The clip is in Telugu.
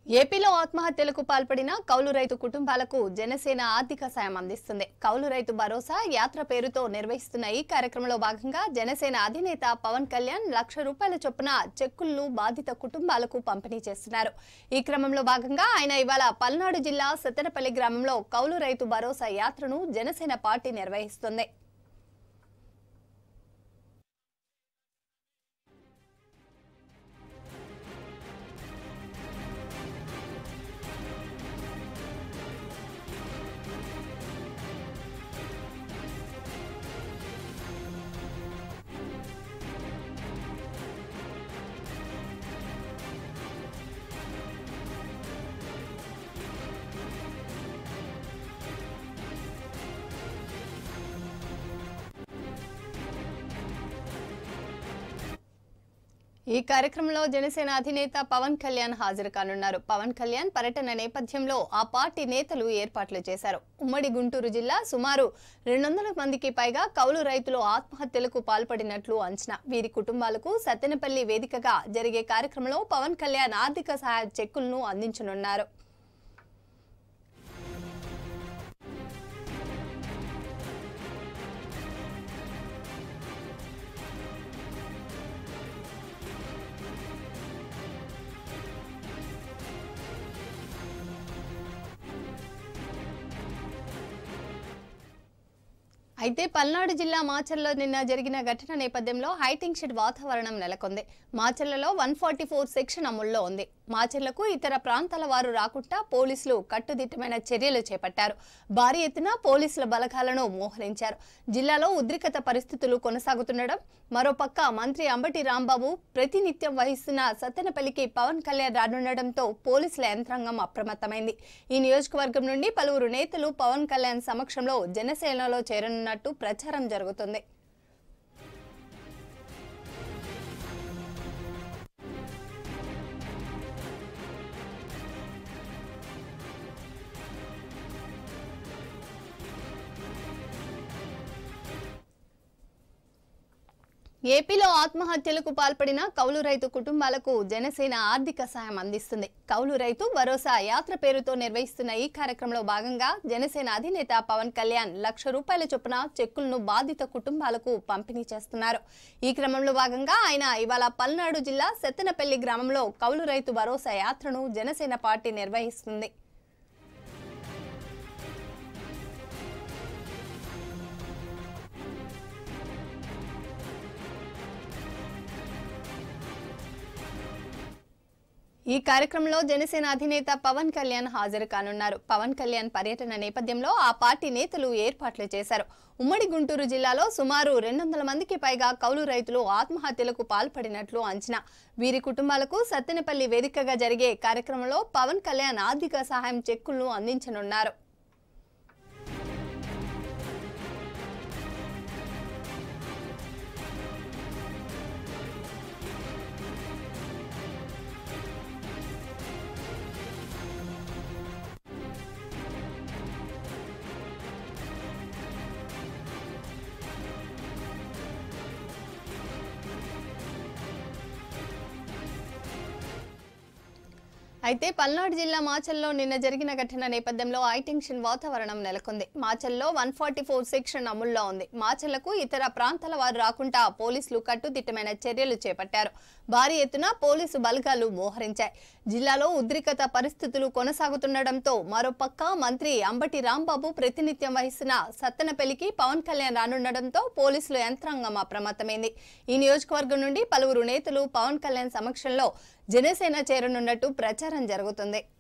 ఏపీలో ఆత్మహత్యలకు పాల్పడిన కౌలు రైతు కుటుంబాలకు జనసేన ఆర్థిక సాయం అందిస్తుంది కౌలు రైతు భరోసా యాత్ర పేరుతో నిర్వహిస్తున్న ఈ కార్యక్రమంలో భాగంగా జనసేన అధినేత పవన్ కళ్యాణ్ లక్ష రూపాయల చొప్పున చెక్కులను బాధిత కుటుంబాలకు పంపిణీ చేస్తున్నారు ఈ క్రమంలో భాగంగా ఆయన ఇవాళ పల్నాడు జిల్లా సత్తెనపల్లి గ్రామంలో కౌలు రైతు భరోసా యాత్రను జనసేన పార్టీ నిర్వహిస్తుంది ఈ కార్యక్రమంలో జనసేన అధినేత పవన్ కళ్యాణ్ హాజరు కానున్నారు పవన్ కళ్యాణ్ పర్యటన నేపథ్యంలో ఆ పార్టీ నేతలు ఏర్పాట్లు చేశారు ఉమ్మడి గుంటూరు జిల్లా సుమారు రెండు వందల మందికి పైగా కౌలు రైతులు ఆత్మహత్యలకు పాల్పడినట్లు అంచనా వీరి కుటుంబాలకు సత్తెనపల్లి వేదికగా జరిగే కార్యక్రమంలో పవన్ కళ్యాణ్ ఆర్థిక సహాయ చెక్కులను అందించనున్నారు అయితే పల్నాడు జిల్లా మాచర్లో నిన్న జరిగిన ఘటన నేపథ్యంలో హైటెన్షన్ వాతావరణం నెలకొంది మాచర్లలో వన్ ఫార్టీ ఫోర్ సెక్షన్ అమల్లో ఉంది మాచర్లకు ఇతర ప్రాంతాల వారు రాకుండా పోలీసులు కట్టుదిట్టమైన చర్యలు చేపట్టారు భారీ ఎత్తున పోలీసుల బలగాలను మోహరించారు జిల్లాలో ఉద్రిక్తత పరిస్థితులు కొనసాగుతుండడం మరోపక్క మంత్రి అంబటి రాంబాబు ప్రతినిత్యం వహిస్తున్న సత్తెనపల్లికి పవన్ కళ్యాణ్ రానుండడంతో పోలీసుల యంత్రాంగం అప్రమత్తమైంది ఈ నియోజకవర్గం నుండి పలువురు నేతలు పవన్ కళ్యాణ్ సమక్షంలో జనసేనలో చేరనున్నట్టు ప్రచారం జరుగుతుంది ఏపీలో ఆత్మహత్యలకు పాల్పడిన కౌలు రైతు కుటుంబాలకు జనసేన ఆర్థిక సాయం అందిస్తుంది కౌలు రైతు భరోసా యాత్ర పేరుతో నిర్వహిస్తున్న ఈ కార్యక్రమంలో భాగంగా జనసేన అధినేత పవన్ కళ్యాణ్ లక్ష రూపాయల చొప్పున చెక్కులను బాధిత కుటుంబాలకు పంపిణీ చేస్తున్నారు ఈ క్రమంలో భాగంగా ఆయన ఇవాళ పల్నాడు జిల్లా సెత్తనపల్లి గ్రామంలో కౌలు రైతు భరోసా యాత్రను జనసేన పార్టీ నిర్వహిస్తుంది ఈ కార్యక్రమంలో జనసేన అధినేత పవన్ కళ్యాణ్ హాజరు కానున్నారు పవన్ కళ్యాణ్ పర్యటన నేపథ్యంలో ఆ పార్టీ నేతలు ఏర్పాట్లు చేశారు ఉమ్మడి గుంటూరు జిల్లాలో సుమారు రెండు వందల మందికి పైగా కౌలు రైతులు ఆత్మహత్యలకు పాల్పడినట్లు అంచనా వీరి కుటుంబాలకు సత్తెనపల్లి వేదికగా జరిగే కార్యక్రమంలో పవన్ కళ్యాణ్ ఆర్థిక సహాయం చెక్కులను అందించనున్నారు అయితే పల్నాడు జిల్లా మాచల్లో నిన్న జరిగిన ఘటన నేపథ్యంలో హైటెన్షన్ వాతావరణం నెలకొంది మాచల్లో వన్ ఫార్టీ ఫోర్ సెక్షన్ అమల్లో ఉంది మాచర్లకు ఇతర ప్రాంతాల వారు రాకుండా పోలీసులు కట్టుదిట్టమైన చర్యలు చేపట్టారు భారీ ఎత్తున పోలీసు బలగాలు మోహరించాయి జిల్లాలో ఉద్రిక్తత పరిస్థితులు కొనసాగుతుండటంతో మరోపక్క మంత్రి అంబటి రాంబాబు ప్రతినిత్యం వహిస్తున్న సత్తెనపల్లికి పవన్ కళ్యాణ్ రానుండటంతో పోలీసులు యంత్రాంగం అప్రమత్తమైంది ఈ నియోజకవర్గం నుండి పలువురు నేతలు పవన్ కళ్యాణ్ సమక్షంలో జనసేన చేరనున్నట్టు ప్రచారం జరుగుతుంది